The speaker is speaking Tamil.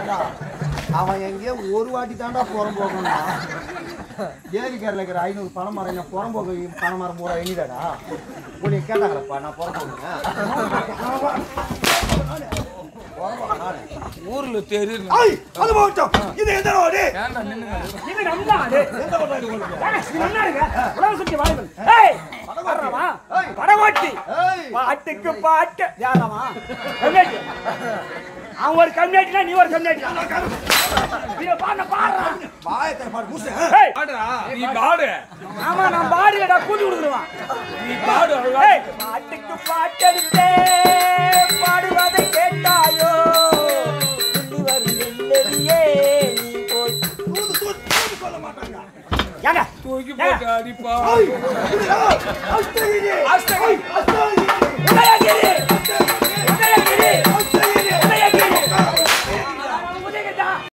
ஏண்டா, அவன் எங்கேயோ ஒரு வாட்டி தாண்டா புறம் போகணும் ஏரிக்கரில் இருக்கிற ஐநூறு பணம் மரம் என்ன புறம் போக பணம் மரம் பூரா எண்ணிடாடா உன்னை கேட்டாங்கப்பா நான் புறம் போகணும் ஊர்ல தெரியும் அது போகட்டும் இது எந்த ரோடு ஏன்டா நின்னு இது நம்ம நாடு. ஏங்க, இது நம்ம நாடுங்க. உலக சுற்றி வாழுங்கள். ஏய், வர்றவா? வடமாட்டி. ஏய் பாட்டுக்கு பாட்டு யாரவா கம்யூனிட்டி அவன் ஒரு கம்யூனிட்டினா நீ ஒரு கம்யூனிட்டி இத பாரு பாரு வாயத்தை பாரு மூசு ஏய் பாடுடா நீ பாடு ஆமா நான் பாடியடா கூட்டி கொடுத்துருவான் நீ பாடு ஏய் பாட்டுக்கு பாட்டெடுத்தே பாடுவதை கேட்டாயோ துள்ளி வரும் வெள்ளரியே நீ போய் தூது தூது தூது சொல்ல மாட்டாங்க ஏங்க தூக்கி போட்டு அடிப்பா அஸ்தகிரி அஸ்தகி அஸ்தகிரி உதயகிரி